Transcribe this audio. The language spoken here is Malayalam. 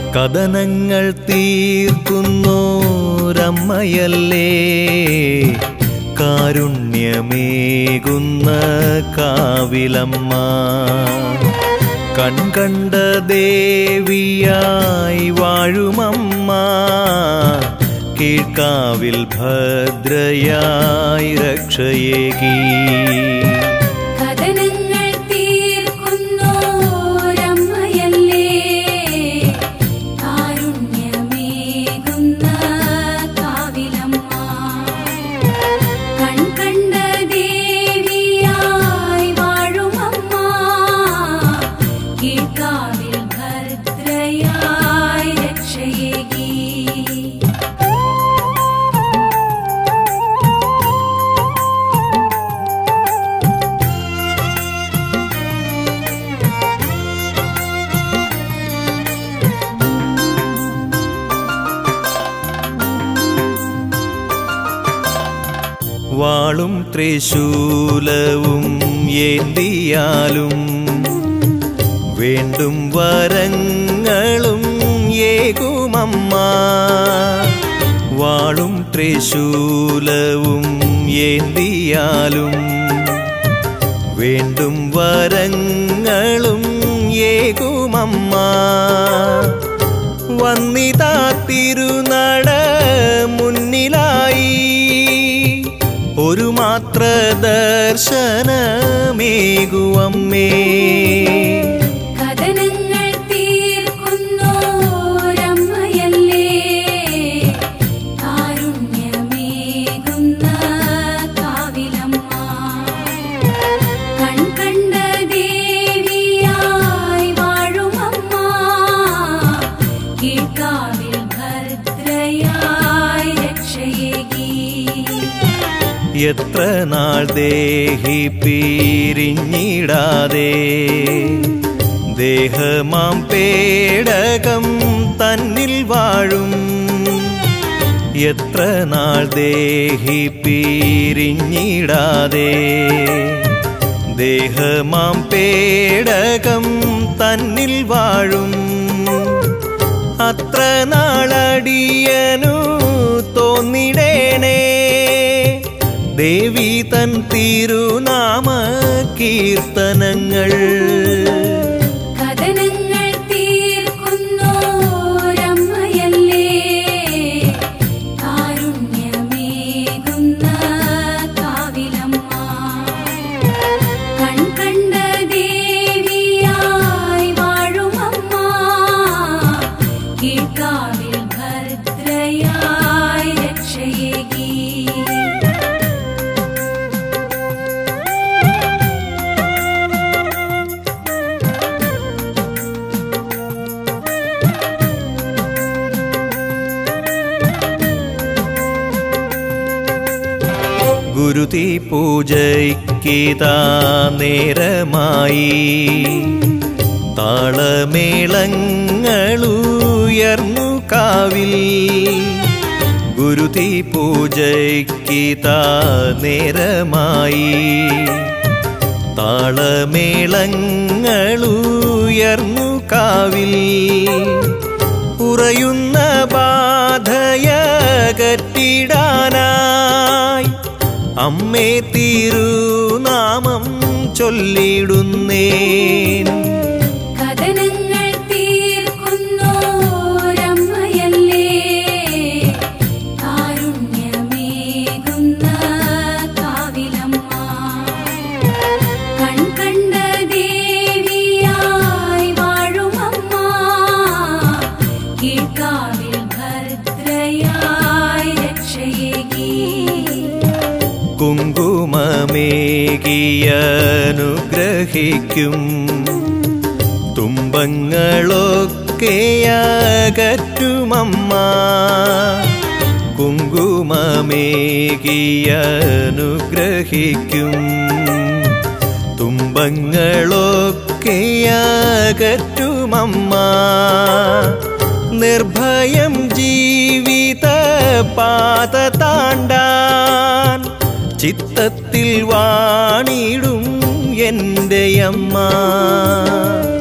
കഥനങ്ങൾ തീർക്കുന്നോരമ്മയല്ലേ കാരുണ്യമേകുന്ന കാവിലമ്മ കൺകണ്ട ദേവിയായി വാഴുമമ്മ കീഴ്ക്കാവിൽ ഭദ്രയായി രക്ഷയേകി കഥനങ്ങൾ തീർക്കുന്നോരമ്മയല്ലേ കാരുണ്യമേകുന്ന കാവിലമ്മ കൺകണ്ട ദേവിയായി വാഴുമമ്മ കീഴ്ക്കാവിൽ ഭദ്രയായി രക്ഷയേകി വാളും ത്രിശൂലവും ഏന്തിയാലും വേണ്ടും വരങ്ങളും ഏകുമമ്മ വാളും ത്രിശൂലവും ഏന്തിയാലും വേണ്ടും വരങ്ങളും ഏകുമമ്മ വന്നിതാ തിരുനട മുന്നിലായി ഒരു മാത്ര ദർശനമേകുവമ്മേ കഥനങ്ങൾ തീർക്കുന്നോരമ്മയല്ലേ കാരുണ്യമേകുന്ന കാവിലമ്മ കൺകണ്ട ദേവിയായി വാഴുമമ്മ കീഴ്ക്കാവിൽ ഭദ്രയായി രക്ഷയേകി എത്ര നാൾ ദേഹി പിരിഞ്ഞിടാതെ ദേഹമാം പേടകം തന്നിൽ വാഴും എത്ര നാൾ ദേഹി പിരിഞ്ഞിടാതെ ദേഹമാം പേടകം തന്നിൽ വാഴും അത്ര നാളടിയനു തോന്നിടേണേ ദേവി തൻ തിരുനാമ കീർത്തനങ്ങൾ കഥനങ്ങൾ തീർക്കുന്നോരമ്മയല്ലേ കാരുണ്യമേകുന്ന കാവിലമ്മ കൺകണ്ട ദേവിയായി വാഴുമമ്മ കീഴ്ക്കാവിൽ ഭദ്രയായി രക്ഷയേകി ഗുരുതി പൂജയ്ക്കിതാ നേരമായി താളമേളങ്ങളുയർന്നു കാവിൽ ഗുരുതി പൂജയ്ക്കിതാ നേരമായി താളമേളങ്ങളുയർന്നു കാവിൽ ഉറയുന്ന ബാധയകറ്റിടാനായി അമ്മേ തിരുനാമം ചൊല്ലിടുന്നേൻ കഥനങ്ങൾ തീർക്കുന്നോരമ്മയല്ലേ കാരുണ്യമേകുന്ന കാവിലമ്മ കൺകണ്ട ദേവിയായി വാഴുമമ്മ കീഴ്ക്കാവിൽ ഭദ്രയായി രക്ഷയേകി കുങ്കുമമേകിയനുഗ്രഹിക്കും തുമ്പങ്ങളൊക്കെയകറ്റുമമ്മ കുങ്കുമമേകിയനുഗ്രഹിക്കും തുമ്പങ്ങളൊക്കെയകറ്റുമമ്മ നിർഭയം ജീവിത പാത താണ്ടാൻ ചിത്തത്തിൽ വാണിടും എൻ്റെ അമ്മ